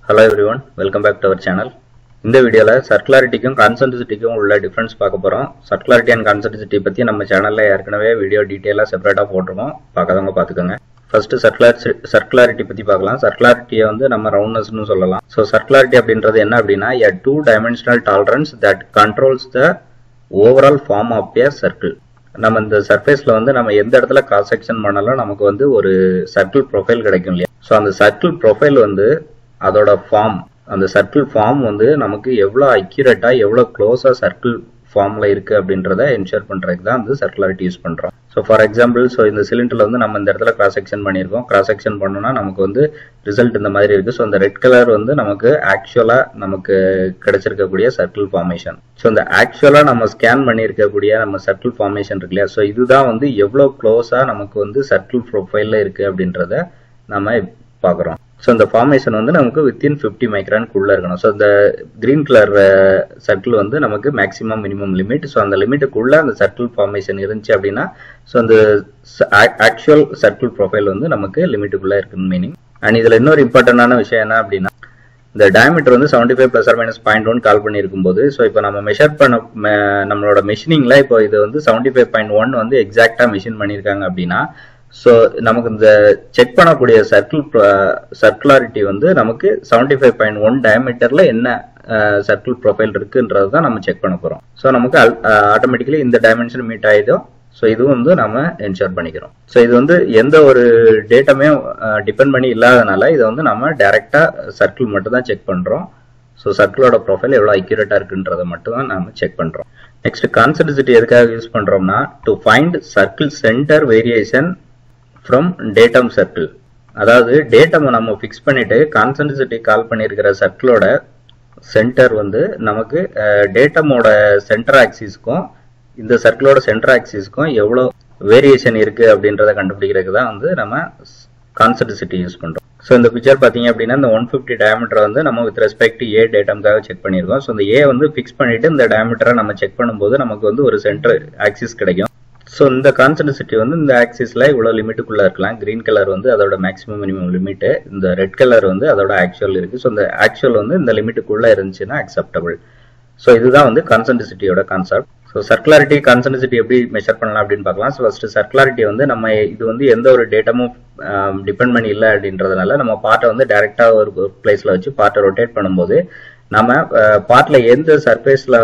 hello everyone welcome back to our channel இந்த வீடியோவில் சர்க்குலாரிட்டிக்கும் கான்சென்ட்ரிசிட்டிக்கும் உள்ள டிஃப்ரென்ஸ் பார்க்க போகிறோம் சர்க்குலாரிட்டி அண்ட் கான்சென்ட்ரிசிட்டி பற்றி நம்ம சேனலில் ஏற்கனவே வீடியோ டீட்டெயிலாக செப்பரேட்டாக போட்டிருக்கோம் பார்க்காதவங்க பார்த்துக்கோங்க ஃபர்ஸ்ட் சர்க்குலார் சர்க்குலாரிட்டி பற்றி பார்க்கலாம் சர்க்குலாரிட்டியை வந்து நம்ம ரவுண்ட்னஸ்னு சொல்லலாம் ஸோ சர்க்குலாரிட்டி அப்படின்றது என்ன அப்படின்னா a two dimensional tolerance that controls the overall form of a circle நம்ம இந்த சர்ஃபேஸில் வந்து நம்ம எந்த இடத்துல கிராஸ் செக்ஷன் பண்ணாலும் நமக்கு வந்து ஒரு சர்க்கிள் ப்ரொஃபைல் கிடைக்கும் இல்லையா ஸோ அந்த சர்க்கிள் ப்ரொஃபைல் வந்து அதோட ஃபார்ம் அந்த சர்க்கிள் ஃபார்ம் வந்து நமக்கு எவ்வளோ அக்யூரேட்டாக எவ்வளோ க்ளோஸாக சர்க்கிள் ஃபார்மில் இருக்குது அப்படின்றத என்ஷூர் பண்ணுறதுக்கு தான் வந்து சர்க்குலாரிட்டி யூஸ் பண்ணுறோம் ஸோ ஃபார் எக்ஸாம்பிள் ஸோ இந்த சிலிண்டரில் வந்து நம்ம இந்த இடத்துல கிராஸ் செக்ஷன் பண்ணியிருக்கோம் கிராஸ் செக்ஷன் பண்ணோம்னா நமக்கு வந்து ரிசல்ட் இந்த மாதிரி இருக்குது ஸோ இந்த ரெட் கலர் வந்து நமக்கு ஆக்சுவலாக நமக்கு கிடைச்சிருக்கக்கூடிய சர்க்கிள் ஃபார்மேஷன் ஸோ இந்த ஆக்சுவலாக நம்ம ஸ்கேன் பண்ணியிருக்கக்கூடிய நம்ம சர்க்கிள் ஃபார்மேஷன் இருக்கு இல்லையா ஸோ இதுதான் வந்து எவ்வளோ க்ளோஸாக நமக்கு வந்து சர்க்கிள் ப்ரொஃபைலில் இருக்குது அப்படின்றத நம்ம பார்க்குறோம் ஸோ இந்த ஃபார்மேஷன் வந்து நமக்கு வித்தின் ஃபிஃப்டி மைக்ரான்குள்ளே இருக்கணும் ஸோ இந்த க்ரீன் கலர் சர்க்கிள் வந்து நமக்கு மேக்ஸிமம் மினிமம் லிமிட் ஸோ அந்த லிமிட்டுக்குள்ளே அந்த சர்க்கிள் ஃபார்மேஷன் இருந்துச்சு அப்படின்னா ஸோ அந்த ஆக்சுவல் சர்க்கிள் ப்ரொஃபைல் வந்து நமக்கு லிமிட்டுக்குள்ளே இருக்குன்னு மீனிங் அண்ட் இதில் இன்னொரு இம்பார்ட்டண்டான விஷயம் என்ன அப்படின்னா இந்த டயமீட்டர் வந்து seventy five plus or minus point one call பண்ணியிருக்கும் போது ஸோ இப்போ நம்ம மெஷர் பண்ண நம்மளோட மெஷினிங்கில் இப்போ இது வந்து செவன்டி ஃபைவ் பாயிண்ட் ஒன் வந்து எக்ஸாக்டாக மெஷின் பண்ணியிருக்காங்க அப்படின்னா ஸோ நமக்கு இந்த செக் பண்ணக்கூடிய சர்க்கிள் சர்க்குலாரிட்டி வந்து நமக்கு செவன்டி ஃபைவ் பாயிண்ட் ஒன் டயமீட்டரில் என்ன சர்க்கிள் ப்ரொஃபைல் இருக்குன்றது தான் நம்ம செக் பண்ண போகிறோம் ஸோ நமக்கு ஆட்டோமேட்டிக்கலி இந்த டைமென்ஷன் மீட் ஆகிடும் ஸோ இதுவும் வந்து நம்ம என்ஷூர் பண்ணிக்கிறோம் ஸோ இது வந்து எந்த ஒரு டேட்டாமே டிபெண்ட் பண்ணி இல்லாதனால இதை வந்து நம்ம டைரெக்டாக சர்க்கிள் மட்டும் தான் செக் பண்ணுறோம் ஸோ சர்க்கிளோட ப்ரொஃபைல் எவ்வளோ அக்யூரேட்டாக இருக்குன்றதை மட்டும் தான் நம்ம செக் பண்ணுறோம் நெக்ஸ்ட் கான்சென்ட்ரிசிட்டி எதுக்காக யூஸ் பண்ணுறோம்னா to find circle center variation from datum circle அதாவது டேட்டம் நம்ம ஃபிக்ஸ் பண்ணிட்டு கான்சென்ட்ரிசிட்டி கால் பண்ணியிருக்கிற சர்க்கிளோட சென்டர் வந்து நமக்கு டேட்டமோட சென்டர் ஆக்சிஸ்க்கும் இந்த சர்க்கிளோட சென்டர் ஆக்சிஸ்க்கும் எவ்வளோ வேரியேஷன் இருக்குது அப்படின்றத கண்டுபிடிக்கிறதுக்கு தான் வந்து நம்ம கான்சென்ட்ரிசிட்டி யூஸ் பண்ணுறோம் ஸோ இந்த பிக்சர் பார்த்தீங்க அப்படின்னா இந்த ஒன் ஃபிஃப்டி டயமீட்டர் வந்து நம்ம வித் ரெஸ்பெக்ட் ஏ டேட்டம்காக செக் பண்ணியிருக்கோம் ஸோ இந்த ஏ வந்து ஃபிக்ஸ் பண்ணிட்டு இந்த டயமீட்டரை நம்ம செக் பண்ணும்போது நமக்கு வந்து ஒரு சென்டர் ஆக்சிஸ் கிடைக்கும் ஸோ இந்த கான்சென்ட்ரிசிட்டி வந்து இந்த ஆக்சிஸில் இவ்வளோ லிமிட்டுக்குள்ளே இருக்கலாம் க்ரீன் கலர் வந்து அதோட மேக்ஸிமம் மினிமம் லிமிட்டு இந்த ரெட் கலர் வந்து அதோட ஆக்சுவல் இருக்குது ஸோ இந்த ஆக்சுவல் வந்து இந்த லிமிட்டுக்குள்ளே இருந்துச்சுன்னா அக்செப்டபிள் ஸோ இதுதான் வந்து கான்சென்ட்ரிசிட்டியோட கான்செப்ட் ஸோ சர்க்குலாரிட்டி கான்சென்ட்ரிசிட்டி எப்படி மெஷர் பண்ணலாம் அப்படின்னு பார்க்கலாம் ஸோ ஃபஸ்ட்டு சர்க்குலாரிட்டி வந்து நம்ம இது வந்து எந்த ஒரு டேட்டமும் டிபெண்ட் பண்ணி இல்லை அப்படின்றதுனால நம்ம பார்ட்டை வந்து டைரெக்டாக ஒரு பிளேஸில் வச்சு பார்ட்டை ரொட்டேட் பண்ணும்போது நம்ம பார்ட்டில் எந்த சர்ஃபேஸில்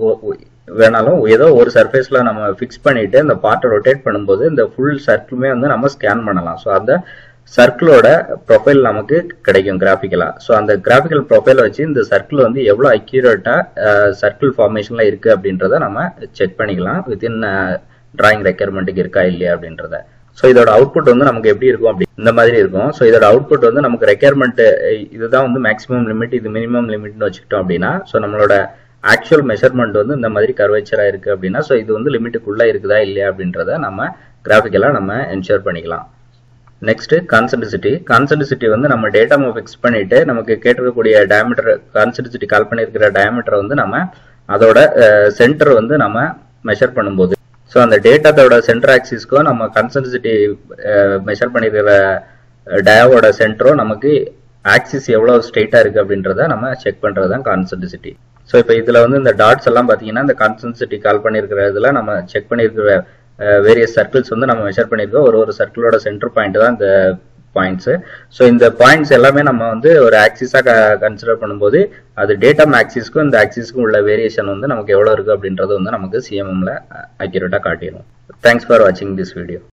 வேணாலும் ஏதோ ஒரு சர்ஃபேஸில் நம்ம ஃபிக்ஸ் பண்ணிட்டு இந்த பார்ட்டை ரொட்டேட் பண்ணும்போது இந்த ஃபுல் சர்க்கிளுமே வந்து நம்ம ஸ்கேன் பண்ணலாம் ஸோ அந்த சர்க்கிளோட ப்ரொஃபைல் நமக்கு கிடைக்கும் கிராஃபிக்கலாக ஸோ அந்த கிராஃபிக்கல் ப்ரொஃபைலை வச்சு இந்த சர்க்கிள் வந்து எவ்வளோ அக்யூரேட்டாக சர்க்கிள் ஃபார்மேஷனில் இருக்குது அப்படின்றத நம்ம செக் பண்ணிக்கலாம் வித்தின் டிராயிங் ரெக்யர்மெண்ட்டுக்கு இருக்கா இல்லையா அப்படின்றத ஸோ இதோட அவுட்புட் வந்து நமக்கு எப்படி இருக்கும் அப்படி இந்த மாதிரி இருக்கும் ஸோ இதோட அவுட்புட் வந்து நமக்கு ரெக்யர்மெண்ட் இதுதான் வந்து மேக்ஸிமம் லிமிட் இது மினிமம் லிமிட்னு வச்சுக்கிட்டோம் அப்படின்னா ஸோ நம்மளோட ஆக்சுவல் மெஷர்மெண்ட் வந்து இந்த மாதிரி கர்வேச்சராக இருக்குது அப்படின்னா ஸோ இது வந்து லிமிட்டுக்குள்ளே இருக்குதா இல்லையா அப்படின்றத நம்ம கிராஃபிக்கலாக நம்ம என்ஷூர் பண்ணிக்கலாம் நெக்ஸ்ட் கான்சென்ட்ரிசிட்டி கான்சென்ட்ரிசிட்டி வந்து நம்ம டேட்டாவை ஃபிக்ஸ் பண்ணிட்டு நமக்கு கேட்டிருக்கக்கூடிய டயமீட்டர் கான்சென்ட்ரிசிட்டி கால் பண்ணியிருக்கிற டயமீட்டரை வந்து நம்ம அதோட சென்டர் வந்து நம்ம மெஷர் பண்ணும்போது ஸோ அந்த டேட்டாத்தோட சென்டர் ஆக்சிஸ்க்கும் நம்ம கான்சென்ட்ரிசிட்டி மெஷர் பண்ணியிருக்கிற டயாவோட சென்டரும் நமக்கு ஆக்சிஸ் எவ்வளோ ஸ்ட்ரெயிட்டாக இருக்குது அப்படின்றத நம்ம செக் பண்ணுறது தான் கான்சென்ட்ரிசிட்டி ஸோ இப்போ இதில் வந்து இந்த டாட்ஸ் எல்லாம் பார்த்தீங்கன்னா இந்த கான்சென்ட்ரிசிட்டி கால் பண்ணியிருக்கிற இதில் நம்ம செக் பண்ணியிருக்கிற வேரியஸ் சர்க்கிள்ஸ் வந்து நம்ம மெஷர் பண்ணியிருக்கோம் ஒரு ஒரு சர்க்கிளோட சென்டர் பாயிண்ட் தான் இந்த பாயிண்ட்ஸு ஸோ இந்த பாயிண்ட்ஸ் எல்லாமே நம்ம வந்து ஒரு ஆக்சிஸாக கன்சிடர் பண்ணும்போது அது டேட்டம் ஆக்சிஸ்க்கும் இந்த ஆக்சிஸ்க்கும் உள்ள வேரியேஷன் வந்து நமக்கு எவ்வளோ இருக்குது அப்படின்றது வந்து நமக்கு சிஎம்எம்ல அக்யூரேட்டாக காட்டிடும் தேங்க்ஸ் ஃபார் வாட்சிங் திஸ் வீடியோ